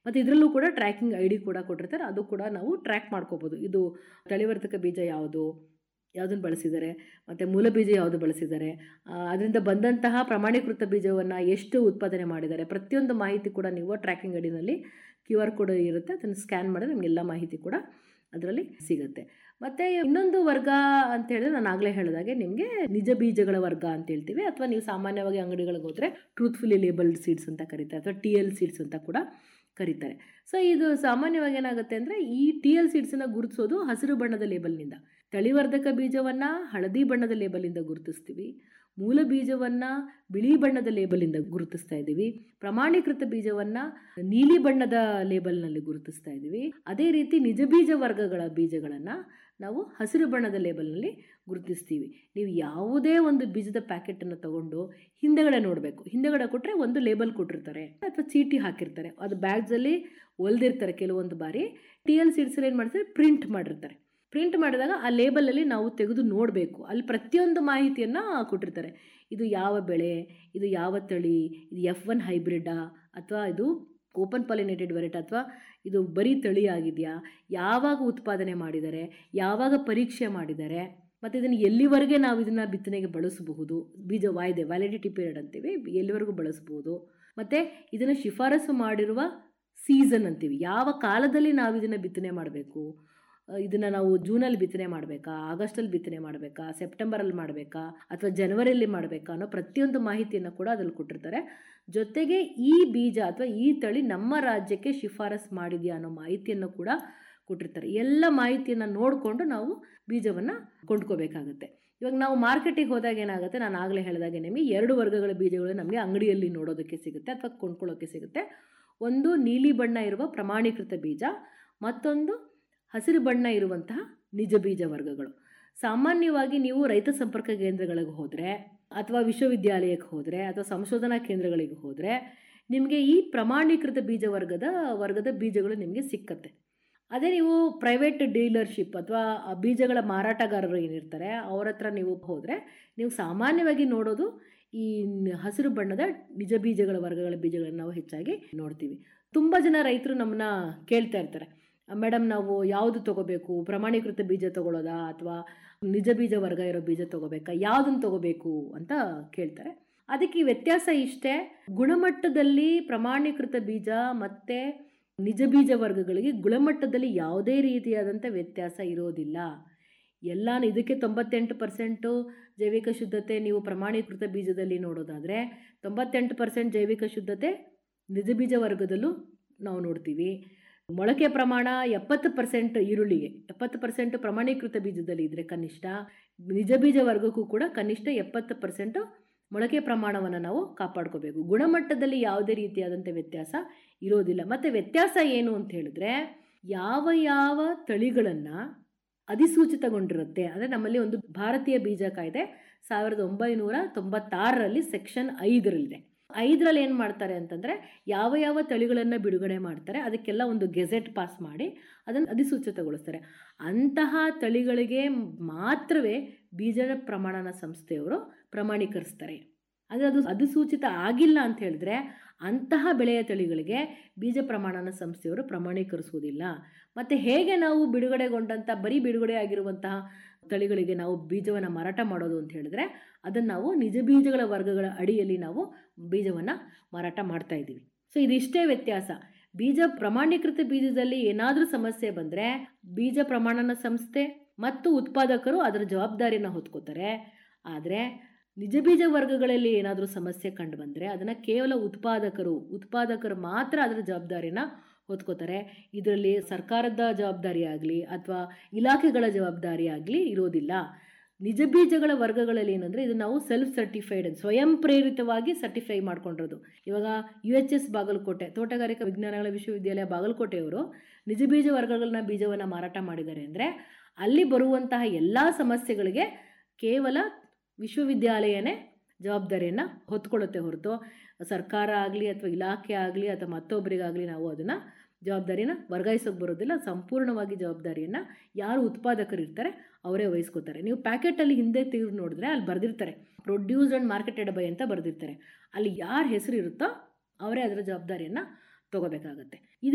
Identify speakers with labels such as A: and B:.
A: ಮತ್ತು ಇದರಲ್ಲೂ ಕೂಡ ಟ್ರ್ಯಾಕಿಂಗ್ ಐ ಡಿ ಕೂಡ ಕೊಟ್ಟಿರ್ತಾರೆ ಅದು ಕೂಡ ನಾವು ಟ್ರ್ಯಾಕ್ ಮಾಡ್ಕೋಬೋದು ಇದು ತಳಿವರ್ತಕ ಬೀಜ ಯಾವುದು ಯಾವುದನ್ನು ಬಳಸಿದ್ದಾರೆ ಮತ್ತು ಮೂಲ ಬೀಜ ಯಾವುದು ಬಳಸಿದ್ದಾರೆ ಅದರಿಂದ ಬಂದಂತಹ ಪ್ರಮಾಣೀಕೃತ ಬೀಜವನ್ನು ಎಷ್ಟು ಉತ್ಪಾದನೆ ಮಾಡಿದ್ದಾರೆ ಪ್ರತಿಯೊಂದು ಮಾಹಿತಿ ಕೂಡ ನೀವು ಟ್ರ್ಯಾಕಿಂಗ್ ಐಡಿನಲ್ಲಿ ಕ್ಯೂ ಆರ್ ಕೋಡ್ ಇರುತ್ತೆ ಅದನ್ನು ಸ್ಕ್ಯಾನ್ ಮಾಡಿದ್ರೆ ನಮಗೆಲ್ಲ ಮಾಹಿತಿ ಕೂಡ ಅದರಲ್ಲಿ ಸಿಗುತ್ತೆ ಮತ್ತು ಇನ್ನೊಂದು ವರ್ಗ ಅಂತ ಹೇಳಿದ್ರೆ ನಾನು ಆಗಲೇ ಹೇಳಿದಾಗೆ ನಿಮಗೆ ನಿಜ ಬೀಜಗಳ ವರ್ಗ ಅಂತ ಹೇಳ್ತೀವಿ ಅಥವಾ ನೀವು ಸಾಮಾನ್ಯವಾಗಿ ಅಂಗಡಿಗಳಿಗೆ ಹೋದರೆ ಟ್ರೂತ್ಫುಲಿ ಲೇಬಲ್ಡ್ ಸೀಡ್ಸ್ ಅಂತ ಕರೀತಾರೆ ಅಥವಾ ಟಿ ಎಲ್ ಸೀಡ್ಸ್ ಅಂತ ಕೂಡ ಕರೀತಾರೆ ಸೊ ಇದು ಸಾಮಾನ್ಯವಾಗಿ ಏನಾಗುತ್ತೆ ಅಂದರೆ ಈ ಟಿ ಎಲ್ ಸೀಡ್ಸನ್ನು ಗುರುತಿಸೋದು ಹಸಿರು ಬಣ್ಣದ ಲೇಬಲ್ನಿಂದ ತಳಿವರ್ಧಕ ಬೀಜವನ್ನು ಹಳದಿ ಬಣ್ಣದ ಲೇಬಲಿಂದ ಗುರುತಿಸ್ತೀವಿ ಮೂಲ ಬೀಜವನ್ನು ಬಿಳಿ ಬಣ್ಣದ ಲೇಬಲಿಂದ ಗುರುತಿಸ್ತಾ ಇದ್ದೀವಿ ಪ್ರಮಾಣೀಕೃತ ಬೀಜವನ್ನು ನೀಲಿ ಬಣ್ಣದ ಲೇಬಲ್ನಲ್ಲಿ ಗುರುತಿಸ್ತಾ ಇದ್ದೀವಿ ಅದೇ ರೀತಿ ನಿಜ ಬೀಜ ವರ್ಗಗಳ ಬೀಜಗಳನ್ನು ನಾವು ಹಸಿರು ಬಣ್ಣದ ಲೇಬಲ್ನಲ್ಲಿ ಗುರುತಿಸ್ತೀವಿ ನೀವು ಯಾವುದೇ ಒಂದು ಬೀಜದ ಪ್ಯಾಕೆಟನ್ನು ತಗೊಂಡು ಹಿಂದೆಗಡೆ ನೋಡಬೇಕು ಹಿಂದೆಗಡೆ ಕೊಟ್ಟರೆ ಒಂದು ಲೇಬಲ್ ಕೊಟ್ಟಿರ್ತಾರೆ ಅಥವಾ ಚೀಟಿ ಹಾಕಿರ್ತಾರೆ ಅದು ಬ್ಯಾಗ್ಸಲ್ಲಿ ಹೊಲ್ದಿರ್ತಾರೆ ಕೆಲವೊಂದು ಬಾರಿ ಟಿ ಎಲ್ ಸೀಡ್ಸಲ್ಲಿ ಏನು ಮಾಡ್ತಾರೆ ಪ್ರಿಂಟ್ ಮಾಡಿರ್ತಾರೆ ಪ್ರಿಂಟ್ ಮಾಡಿದಾಗ ಆ ಲೇಬಲಲ್ಲಿ ನಾವು ತೆಗೆದು ನೋಡಬೇಕು ಅಲ್ಲಿ ಪ್ರತಿಯೊಂದು ಮಾಹಿತಿಯನ್ನು ಕೊಟ್ಟಿರ್ತಾರೆ ಇದು ಯಾವ ಬೆಳೆ ಇದು ಯಾವ ತಳಿ ಇದು ಎಫ್ ಒನ್ ಹೈಬ್ರಿಡ್ಡಾ ಅಥವಾ ಇದು ಓಪನ್ ಪಾಲಿನೇಟೆಡ್ ವೆರೈಟಿ ಅಥವಾ ಇದು ಬರೀ ತಳಿ ಆಗಿದೆಯಾ ಯಾವಾಗ ಉತ್ಪಾದನೆ ಮಾಡಿದ್ದಾರೆ ಯಾವಾಗ ಪರೀಕ್ಷೆ ಮಾಡಿದ್ದಾರೆ ಮತ್ತು ಇದನ್ನು ಎಲ್ಲಿವರೆಗೆ ನಾವು ಇದನ್ನು ಬಿತ್ತನೆಗೆ ಬಳಸಬಹುದು ಬೀಜ ವಾಯ್ದೆ ವ್ಯಾಲಿಡಿಟಿ ಪೀರಿಯಡ್ ಅಂತೀವಿ ಎಲ್ಲಿವರೆಗೂ ಬಳಸ್ಬೋದು ಮತ್ತು ಇದನ್ನು ಶಿಫಾರಸು ಮಾಡಿರುವ ಸೀಸನ್ ಅಂತೀವಿ ಯಾವ ಕಾಲದಲ್ಲಿ ನಾವು ಇದನ್ನು ಬಿತ್ತನೆ ಮಾಡಬೇಕು ಇದನ್ನು ನಾವು ಜೂನಲ್ಲಿ ಬಿತ್ತನೆ ಮಾಡಬೇಕಾ ಆಗಸ್ಟಲ್ಲಿ ಬಿತ್ತನೆ ಮಾಡಬೇಕಾ ಸೆಪ್ಟೆಂಬರಲ್ಲಿ ಮಾಡಬೇಕಾ ಅಥವಾ ಜನವರಿಯಲ್ಲಿ ಮಾಡಬೇಕಾ ಅನ್ನೋ ಪ್ರತಿಯೊಂದು ಮಾಹಿತಿಯನ್ನು ಕೂಡ ಅದ್ರಲ್ಲಿ ಕೊಟ್ಟಿರ್ತಾರೆ ಜೊತೆಗೆ ಈ ಬೀಜ ಅಥವಾ ಈ ತಳಿ ನಮ್ಮ ರಾಜ್ಯಕ್ಕೆ ಶಿಫಾರಸ್ ಮಾಡಿದೆಯಾ ಅನ್ನೋ ಮಾಹಿತಿಯನ್ನು ಕೂಡ ಕೊಟ್ಟಿರ್ತಾರೆ ಎಲ್ಲ ಮಾಹಿತಿಯನ್ನು ನೋಡಿಕೊಂಡು ನಾವು ಬೀಜವನ್ನು ಕೊಂಡ್ಕೋಬೇಕಾಗುತ್ತೆ ಇವಾಗ ನಾವು ಮಾರ್ಕೆಟಿಗೆ ಹೋದಾಗ ಏನಾಗುತ್ತೆ ನಾನು ಆಗಲೇ ಹೇಳಿದಾಗೆ ನಿಮಗೆ ಎರಡು ವರ್ಗಗಳ ಬೀಜಗಳು ನಮಗೆ ಅಂಗಡಿಯಲ್ಲಿ ನೋಡೋದಕ್ಕೆ ಸಿಗುತ್ತೆ ಅಥವಾ ಕೊಂಡ್ಕೊಳ್ಳೋಕ್ಕೆ ಸಿಗುತ್ತೆ ಒಂದು ನೀಲಿ ಬಣ್ಣ ಇರುವ ಪ್ರಮಾಣೀಕೃತ ಬೀಜ ಮತ್ತೊಂದು ಹಸಿರು ಬಣ್ಣ ಇರುವಂತಹ ನಿಜ ಬೀಜ ವರ್ಗಗಳು ಸಾಮಾನ್ಯವಾಗಿ ನೀವು ರೈತ ಸಂಪರ್ಕ ಕೇಂದ್ರಗಳಿಗೆ ಹೋದರೆ ಅಥವಾ ವಿಶ್ವವಿದ್ಯಾಲಯಕ್ಕೆ ಹೋದರೆ ಅಥವಾ ಸಂಶೋಧನಾ ಕೇಂದ್ರಗಳಿಗೆ ಹೋದರೆ ನಿಮಗೆ ಈ ಪ್ರಮಾಣೀಕೃತ ಬೀಜ ವರ್ಗದ ವರ್ಗದ ಬೀಜಗಳು ನಿಮಗೆ ಸಿಕ್ಕತ್ತೆ ಅದೇ ನೀವು ಪ್ರೈವೇಟ್ ಡೀಲರ್ಶಿಪ್ ಅಥವಾ ಬೀಜಗಳ ಮಾರಾಟಗಾರರು ಏನಿರ್ತಾರೆ ಅವ್ರ ಹತ್ರ ನೀವು ಹೋದರೆ ನೀವು ಸಾಮಾನ್ಯವಾಗಿ ನೋಡೋದು ಈ ಹಸಿರು ಬಣ್ಣದ ನಿಜ ಬೀಜಗಳ ವರ್ಗಗಳ ಬೀಜಗಳನ್ನು ನಾವು ಹೆಚ್ಚಾಗಿ ನೋಡ್ತೀವಿ ತುಂಬ ಜನ ರೈತರು ನಮ್ಮನ್ನ ಕೇಳ್ತಾ ಇರ್ತಾರೆ ಮೇಡಮ್ ನಾವು ಯಾವುದು ತೊಗೋಬೇಕು ಪ್ರಮಾಣೀಕೃತ ಬೀಜ ತೊಗೊಳ್ಳೋದಾ ಅಥವಾ ನಿಜ ಬೀಜ ವರ್ಗ ಇರೋ ಬೀಜ ತೊಗೋಬೇಕಾ ಯಾವುದನ್ನು ತೊಗೋಬೇಕು ಅಂತ ಕೇಳ್ತಾರೆ ಅದಕ್ಕೆ ಈ ವ್ಯತ್ಯಾಸ ಇಷ್ಟೇ ಗುಣಮಟ್ಟದಲ್ಲಿ ಪ್ರಮಾಣೀಕೃತ ಬೀಜ ಮತ್ತು ನಿಜ ಬೀಜ ವರ್ಗಗಳಿಗೆ ಗುಣಮಟ್ಟದಲ್ಲಿ ಯಾವುದೇ ರೀತಿಯಾದಂಥ ವ್ಯತ್ಯಾಸ ಇರೋದಿಲ್ಲ ಎಲ್ಲ ಇದಕ್ಕೆ ತೊಂಬತ್ತೆಂಟು ಪರ್ಸೆಂಟು ಜೈವಿಕ ಶುದ್ಧತೆ ನೀವು ಪ್ರಮಾಣೀಕೃತ ಬೀಜದಲ್ಲಿ ನೋಡೋದಾದರೆ ತೊಂಬತ್ತೆಂಟು ಪರ್ಸೆಂಟ್ ಜೈವಿಕ ಶುದ್ಧತೆ ನಿಜ ಬೀಜ ವರ್ಗದಲ್ಲೂ ನಾವು ನೋಡ್ತೀವಿ ಮೊಳಕೆ ಪ್ರಮಾಣ ಎಪ್ಪತ್ತು ಪರ್ಸೆಂಟ್ ಈರುಳ್ಳಿಗೆ ಎಪ್ಪತ್ತು ಪರ್ಸೆಂಟ್ ಪ್ರಮಾಣೀಕೃತ ಬೀಜದಲ್ಲಿ ಇದ್ದರೆ ಕನಿಷ್ಠ ನಿಜ ಬೀಜ ವರ್ಗಕ್ಕೂ ಕೂಡ ಕನಿಷ್ಠ ಎಪ್ಪತ್ತು ಪರ್ಸೆಂಟು ಮೊಳಕೆ ಪ್ರಮಾಣವನ್ನು ನಾವು ಕಾಪಾಡ್ಕೋಬೇಕು ಗುಣಮಟ್ಟದಲ್ಲಿ ಯಾವುದೇ ರೀತಿಯಾದಂಥ ವ್ಯತ್ಯಾಸ ಇರೋದಿಲ್ಲ ಮತ್ತು ವ್ಯತ್ಯಾಸ ಏನು ಅಂತ ಹೇಳಿದ್ರೆ ಯಾವ ಯಾವ ತಳಿಗಳನ್ನು ಅಧಿಸೂಚಿತಗೊಂಡಿರುತ್ತೆ ಅಂದರೆ ನಮ್ಮಲ್ಲಿ ಒಂದು ಭಾರತೀಯ ಬೀಜ ಕಾಯ್ದೆ ಸಾವಿರದ ಒಂಬೈನೂರ ತೊಂಬತ್ತಾರರಲ್ಲಿ ಸೆಕ್ಷನ್ ಐದರಲ್ಲಿದೆ ಐದರಲ್ಲಿ ಏನು ಮಾಡ್ತಾರೆ ಅಂತಂದರೆ ಯಾವ ಯಾವ ತಳಿಗಳನ್ನು ಬಿಡುಗಡೆ ಮಾಡ್ತಾರೆ ಅದಕ್ಕೆಲ್ಲ ಒಂದು ಗೆಜೆಟ್ ಪಾಸ್ ಮಾಡಿ ಅದನ್ನು ಅಧಿಸೂಚಿತಗೊಳಿಸ್ತಾರೆ ಅಂತಹ ತಳಿಗಳಿಗೆ ಮಾತ್ರವೇ ಬೀಜ ಪ್ರಮಾಣನ ಸಂಸ್ಥೆಯವರು ಪ್ರಮಾಣೀಕರಿಸ್ತಾರೆ ಅಂದರೆ ಅದು ಅಧಿಸೂಚಿತ ಆಗಿಲ್ಲ ಅಂತ ಹೇಳಿದ್ರೆ ಅಂತಹ ಬೆಳೆಯ ತಳಿಗಳಿಗೆ ಬೀಜ ಪ್ರಮಾಣನ ಸಂಸ್ಥೆಯವರು ಪ್ರಮಾಣೀಕರಿಸುವುದಿಲ್ಲ ಮತ್ತು ಹೇಗೆ ನಾವು ಬಿಡುಗಡೆಗೊಂಡಂಥ ಬರೀ ಬಿಡುಗಡೆ ಆಗಿರುವಂತಹ ತಳಿಗಳಿಗೆ ನಾವು ಬೀಜವನ್ನು ಮಾರಾಟ ಮಾಡೋದು ಅಂತ ಹೇಳಿದ್ರೆ ಅದನ್ನು ನಾವು ನಿಜ ಬೀಜಗಳ ವರ್ಗಗಳ ಅಡಿಯಲ್ಲಿ ನಾವು ಬೀಜವನ್ನು ಮಾರಾಟ ಮಾಡ್ತಾ ಇದ್ದೀವಿ ಸೊ ಇದಿಷ್ಟೇ ವ್ಯತ್ಯಾಸ ಬೀಜ ಪ್ರಮಾಣೀಕೃತ ಬೀಜದಲ್ಲಿ ಏನಾದರೂ ಸಮಸ್ಯೆ ಬಂದರೆ ಬೀಜ ಪ್ರಮಾಣನ ಸಂಸ್ಥೆ ಮತ್ತು ಉತ್ಪಾದಕರು ಅದರ ಜವಾಬ್ದಾರಿಯನ್ನು ಹೊತ್ಕೋತಾರೆ ಆದರೆ ನಿಜ ಬೀಜ ವರ್ಗಗಳಲ್ಲಿ ಏನಾದರೂ ಸಮಸ್ಯೆ ಕಂಡು ಬಂದರೆ ಅದನ್ನು ಕೇವಲ ಉತ್ಪಾದಕರು ಉತ್ಪಾದಕರು ಮಾತ್ರ ಅದರ ಜವಾಬ್ದಾರಿನ ಹೊತ್ಕೋತಾರೆ ಇದರಲ್ಲಿ ಸರ್ಕಾರದ ಜವಾಬ್ದಾರಿ ಆಗಲಿ ಅಥವಾ ಇಲಾಖೆಗಳ ಜವಾಬ್ದಾರಿ ಆಗಲಿ ಇರೋದಿಲ್ಲ ನಿಜ ಬೀಜಗಳ ವರ್ಗಗಳಲ್ಲಿ ಏನಂದರೆ ಇದು ನಾವು ಸೆಲ್ಫ್ ಸರ್ಟಿಫೈಡ್ ಸ್ವಯಂ ಪ್ರೇರಿತವಾಗಿ ಸರ್ಟಿಫೈ ಮಾಡ್ಕೊಂಡಿರೋದು ಇವಾಗ ಯು ಎಚ್ ಎಸ್ ಬಾಗಲಕೋಟೆ ತೋಟಗಾರಿಕಾ ವಿಜ್ಞಾನಗಳ ವಿಶ್ವವಿದ್ಯಾಲಯ ಬಾಗಲಕೋಟೆಯವರು ನಿಜ ಬೀಜ ವರ್ಗಗಳನ್ನ ಬೀಜವನ್ನು ಮಾರಾಟ ಮಾಡಿದ್ದಾರೆ ಅಂದರೆ ಅಲ್ಲಿ ಬರುವಂತಹ ಎಲ್ಲ ಸಮಸ್ಯೆಗಳಿಗೆ ಕೇವಲ ವಿಶ್ವವಿದ್ಯಾಲಯನೇ ಜವಾಬ್ದಾರಿಯನ್ನು ಹೊತ್ಕೊಳ್ಳುತ್ತೆ ಹೊರತು ಸರ್ಕಾರ ಆಗಲಿ ಅಥವಾ ಇಲಾಖೆ ಆಗಲಿ ಅಥವಾ ಮತ್ತೊಬ್ಬರಿಗಾಗಲಿ ನಾವು ಅದನ್ನು ಜವಾಬ್ದಾರಿನ ವರ್ಗಾಯಿಸೋಕೆ ಬರೋದಿಲ್ಲ ಸಂಪೂರ್ಣವಾಗಿ ಜವಾಬ್ದಾರಿಯನ್ನು ಯಾರು ಉತ್ಪಾದಕರು ಇರ್ತಾರೆ ಅವರೇ ವಹಿಸ್ಕೋತಾರೆ ನೀವು ಪ್ಯಾಕೆಟಲ್ಲಿ ಹಿಂದೆ ತೆಗೆದು ನೋಡಿದ್ರೆ ಅಲ್ಲಿ ಬರೆದಿರ್ತಾರೆ ಪ್ರೊಡ್ಯೂಸ್ಡ್ ಆ್ಯಂಡ್ ಮಾರ್ಕೆಟೆಡ್ ಬೈ ಅಂತ ಬರೆದಿರ್ತಾರೆ ಅಲ್ಲಿ ಯಾರ ಹೆಸರು ಇರುತ್ತೋ ಅವರೇ ಅದರ ಜವಾಬ್ದಾರಿಯನ್ನು ತೊಗೋಬೇಕಾಗತ್ತೆ ಇದು